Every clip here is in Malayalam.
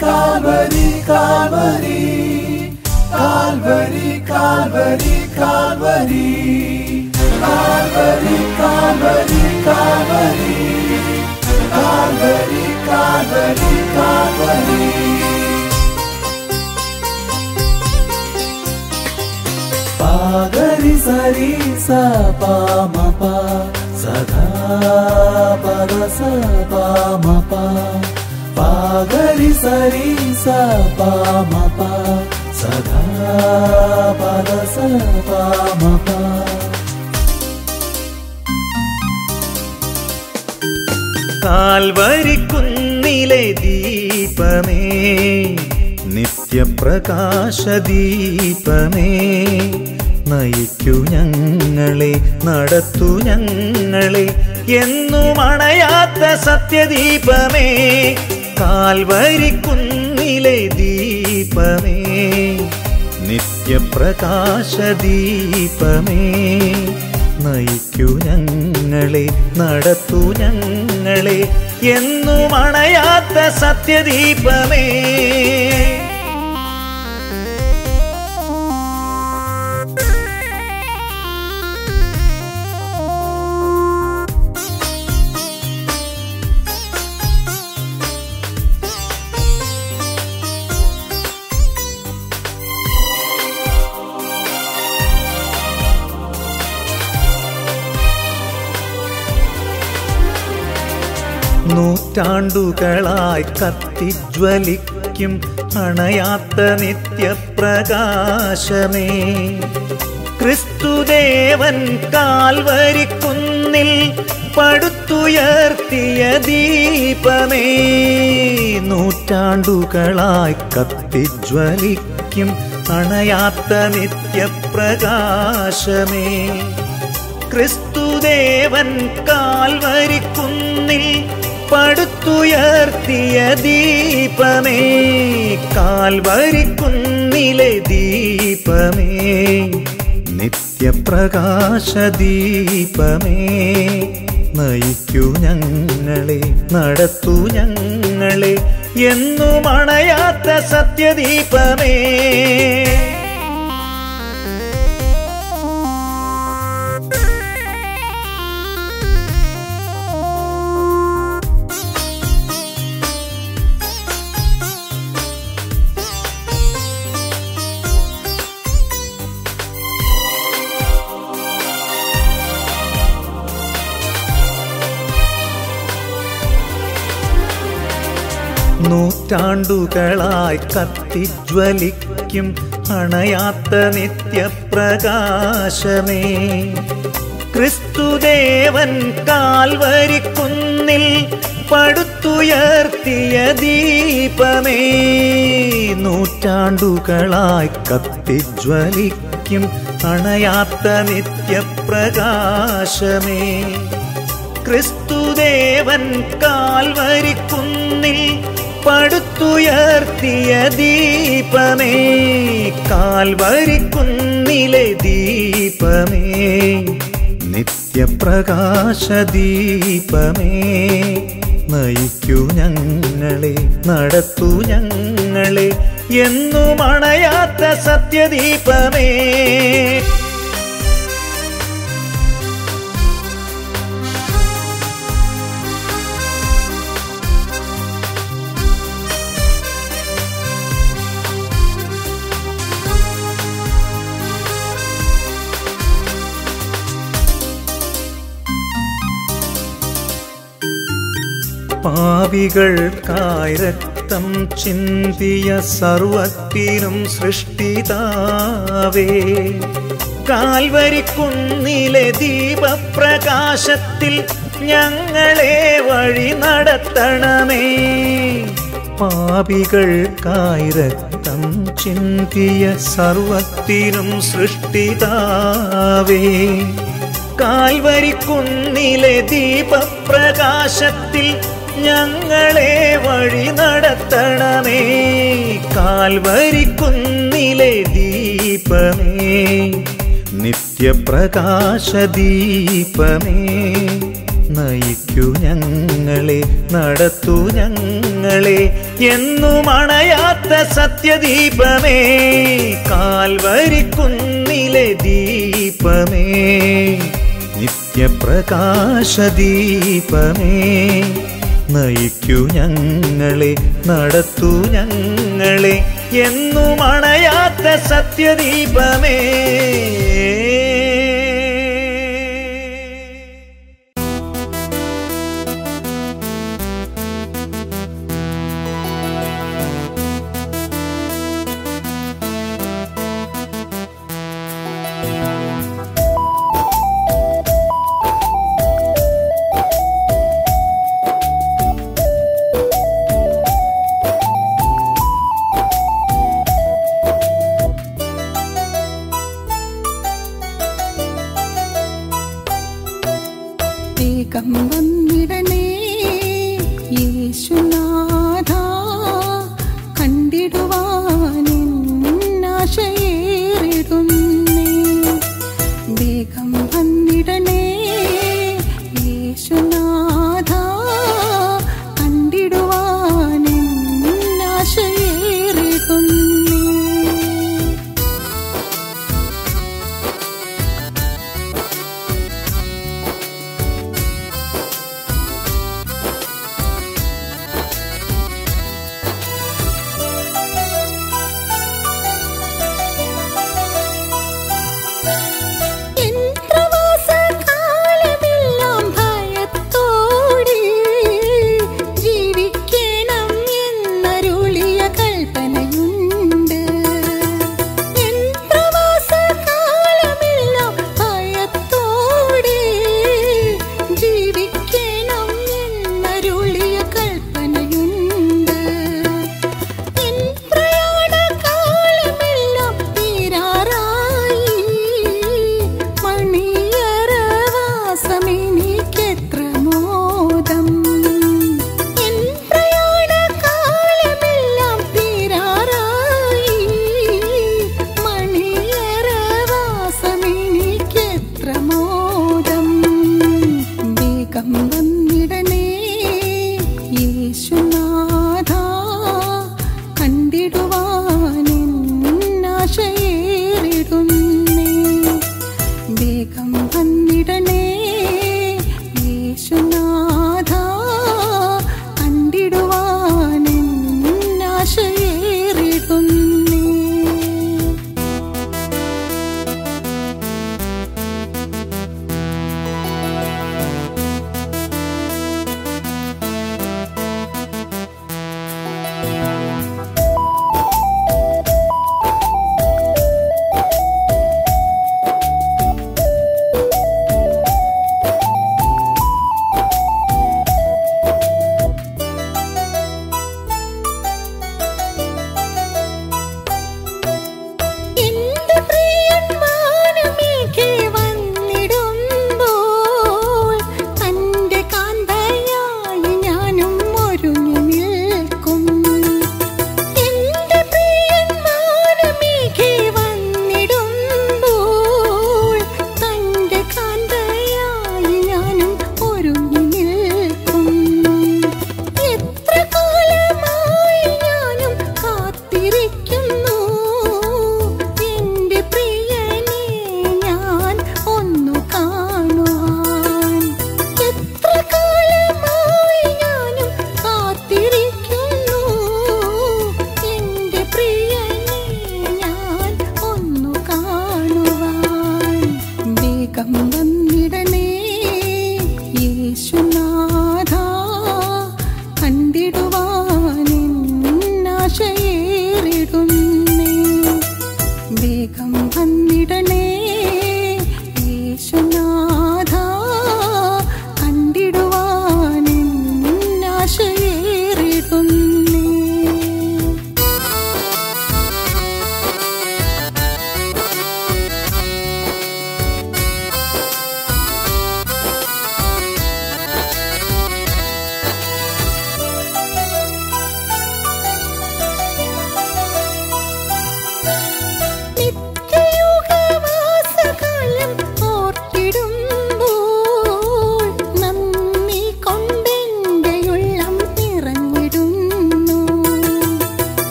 Calvary Calvary Calvary Calvary Calvary Calvary Calvary Calvary Calvary Calvary Calvary പാഗരി സരി സ പാമ പ സദാ പദ സ പാമ പ പാഗരി സരി സ പാമ പ സദാ പദ സ പാമ പ കാൽവരിക്കുന്നിലെ ദീപമേ നിത്യപ്രകാശ ദീപമേ നയിക്കു ഞങ്ങളെ നടത്തു ഞങ്ങളെ എന്നും അണയാത്ത സത്യദീപമേ കാൽവരിക്കുന്നിലെ ദീപമേ നിത്യപ്രകാശ ദീപമേ നയിക്കു ഞങ്ങളെ നടത്തു ഞങ്ങളെ എന്നും അണയാത്ത സത്യദീപമേ നൂറ്റാണ്ടുകളായി കത്തിജ്വലിക്കും അണയാത്ത നിത്യപ്രകാശമേ ക്രിസ്തുദേവൻ കാൽവരിക്കുന്നിൽ പടുത്തുയർത്തിയ ദീപമേ നൂറ്റാണ്ടുകളായി കത്തിജ്വലിക്കും അണയാത്ത നിത്യപ്രകാശമേ ക്രിസ്തുദേവൻ കാൽവരിക്കുന്നിൽ പടുത്തുയർത്തിയ ദീപമേ കാൽവരിക്കുന്നിലെ ദീപമേ നിത്യപ്രകാശ ദീപമേ നയിക്കൂ ഞങ്ങളെ നടത്തൂ ഞങ്ങളെ എന്നും അണയാത്ത സത്യദീപമേ നൂറ്റാണ്ടുകളായി കത്തിജ്വലിക്കും അണയാത്ത നിത്യപ്രകാശമേ ക്രിസ്തുദേവൻ കാൽവരിക്കുന്നിൽ പടുത്തുയർത്തിയ ദീപമേ നൂറ്റാണ്ടുകളായി കത്തിജ്വലിക്കും അണയാത്ത നിത്യപ്രകാശമേ ക്രിസ്തുദേവൻ കാൽവരിക്കുന്നിൽ പടുത്തുയർത്തിയ ദീപമേ കാൽവരിക്കുന്നിലെ ദീപമേ നിത്യപ്രകാശ ദീപമേ നയിക്കൂ ഞങ്ങളെ നടത്തൂ ഞങ്ങളെ എന്നും അണയാത്ത സത്യദീപമേ പാപികൾക്കായി രക്തം ചിന്തിയ സർവത്തിനും സൃഷ്ടിതാവേ കാൽവരിക്കുന്നിലെ ദീപപ്രകാശത്തിൽ ഞങ്ങളെ വഴി നടത്തണമേ പാപികൾക്കായി രക്തം ചിന്തിയ സർവത്തിനും സൃഷ്ടിതാവേ കാൽവരിക്കുന്നിലെ ദീപപ്രകാശത്തിൽ ഞങ്ങളെ വഴി നടത്തണമേ കാൽവരിക്കുന്നിലെ ദീപമേ നിത്യപ്രകാശ ദീപമേ നയിക്കൂ ഞങ്ങളെ നടത്തൂ ഞങ്ങളെ എന്നും അണയാത്ത സത്യദീപമേ കാൽവരിക്കുന്നിലെ ദീപമേ നിത്യപ്രകാശദീപമേ നയിക്കൂ ഞങ്ങളെ നടത്തൂ ഞങ്ങളെ എന്നും അണയാത്ത സത്യദീപമേ വേഗം വന്നിടണേ യേശുനാഥ കണ്ടിടുവാനാശയേറിടുന്നേ വേഗം വന്നിടണേ യേശുനാഥ കണ്ടിടുവാനാശയേറിടുന്നേ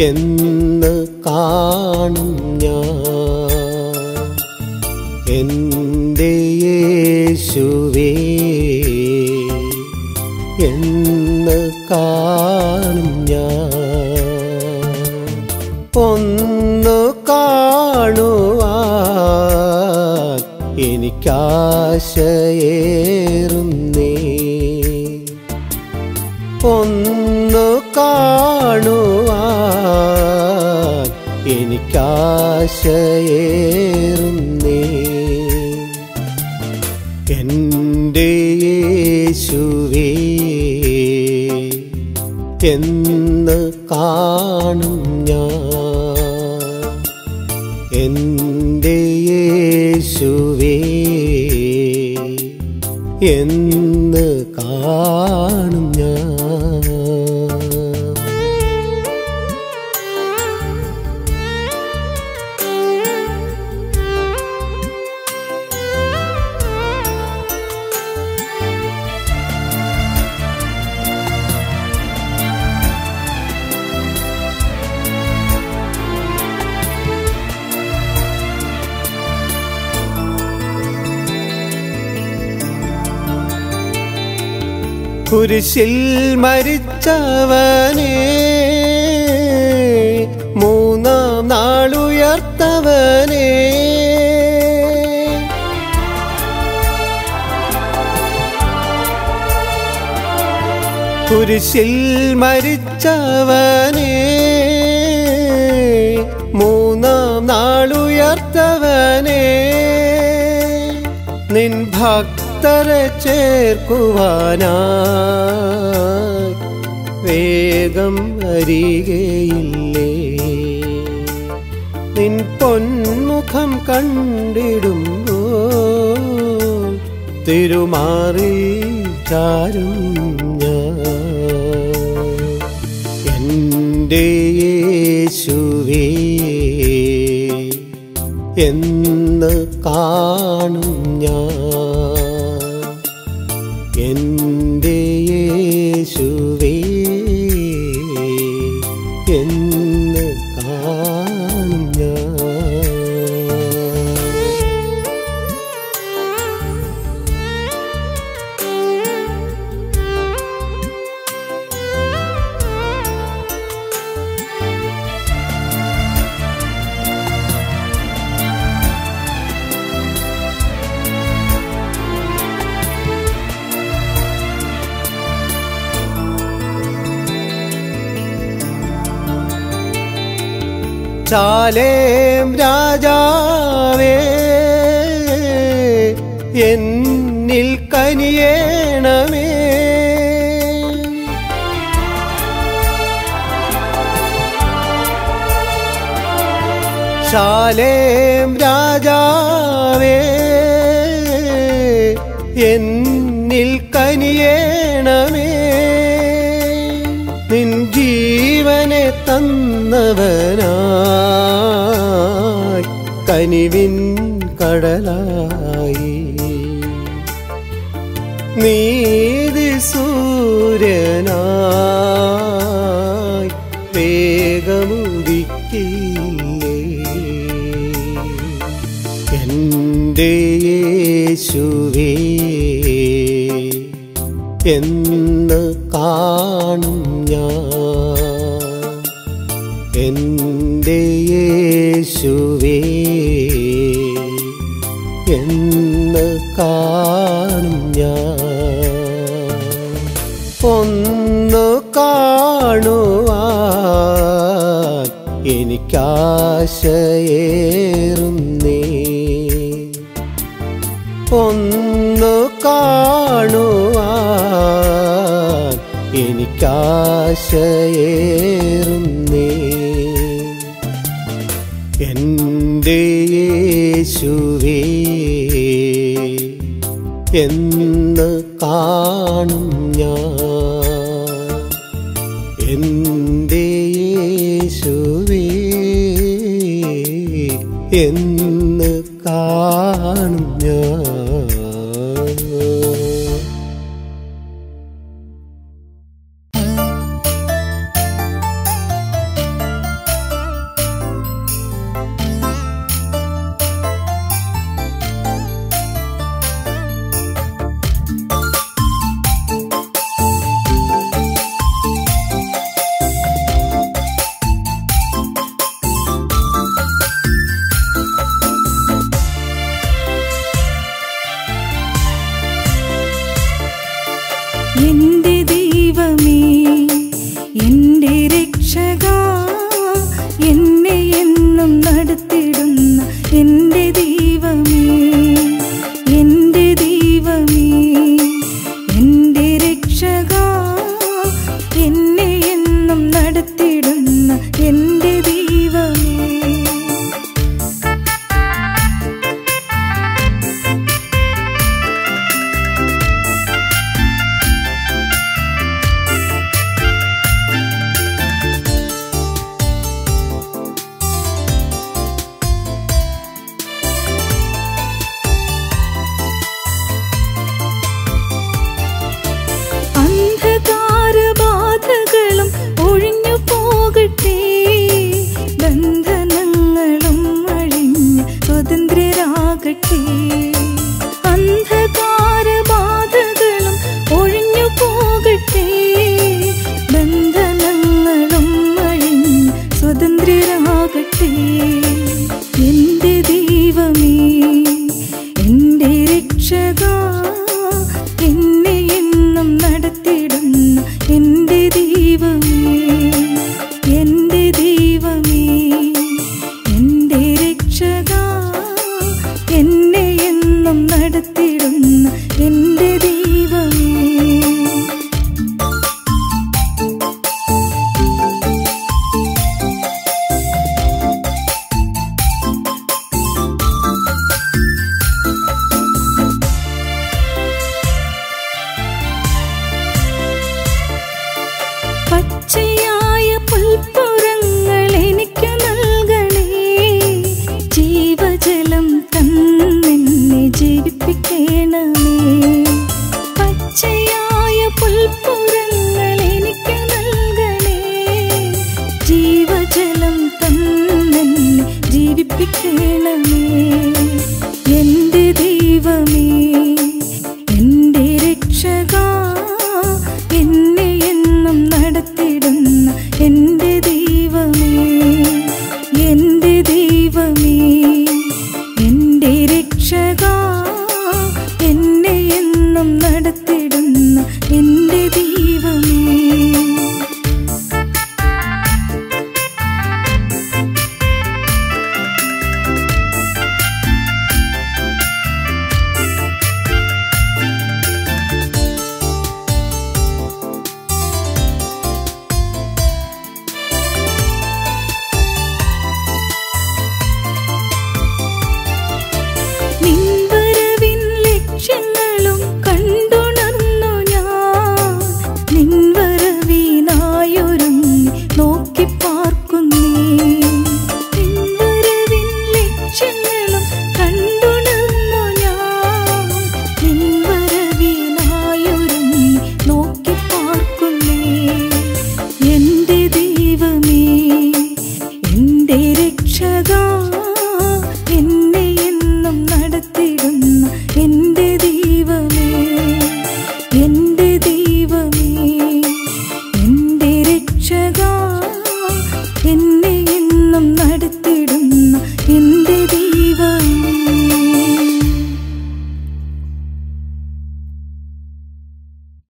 എന്ന് കാണും ഞാൻ എൻ്റെ യേശുവേ എന്ന് കാണും ഞാൻ ഒന്ന് കാണുവാൻ എനിക്കാശയേറുന്നേ ഒന്ന് കാണുവാൻ എനിക്കാശയേറുന്നേ എൻ്റെ യേശുവേ എന്ന് കാണും ഞാൻ എൻ്റെ യേശുവേ എന്ന് കാണും ഞാൻ കുരിശിൽ മരിച്ചവനെ മൂന്നാം നാളുയർത്തവനെ കുരിശിൽ മരിച്ചവനെ മൂന്നാം നാളുയർത്തവനെ നിൻ ഭക്തരെ ചേർക്കുവാനായി വേഗം വരികയില്ലേ നിൻ പൊന്മുഖം കണ്ടിടുമ്പോ തിരുമാറി ചാരും ഞാൻ എൻ്റെ യേശുവേ എന്ന് കാണും ഞാൻ എൻ്റെ യേശുവേ എന്ന് കാണും ഞാൻ ചാലേം രാജാവേ എന്നിൽ കനിയേണമേ ശാലേം രാജാവേ എന്നിൽ കനിയേണമേ നിൻ ജീവനെ തന്നവനായി കനിവിൻ കടലായി നീതി സൂര്യനായി വേഗമുദിക്കില്ലേ എൻ്റെ യേശുവേ എന്ന് കാണും ഞാൻ എൻ്റെ യേശുവേ എന്ന് കാണും ഞാൻ ഒന്ന് കാണുവാൻ എനിക്കാശയേറുന്നേ ഒന്ന് കാണുവാൻ എനിക്കാശയേറുന്നേ എൻ്റെ യേശുവേ എന്ന് കാണും ഞാൻ എൻ്റെ യേശുവേ എന്ന് കാണും ഞാൻ ജീവജലം തന്നെന്നെ ജീവിപ്പിക്കണമേ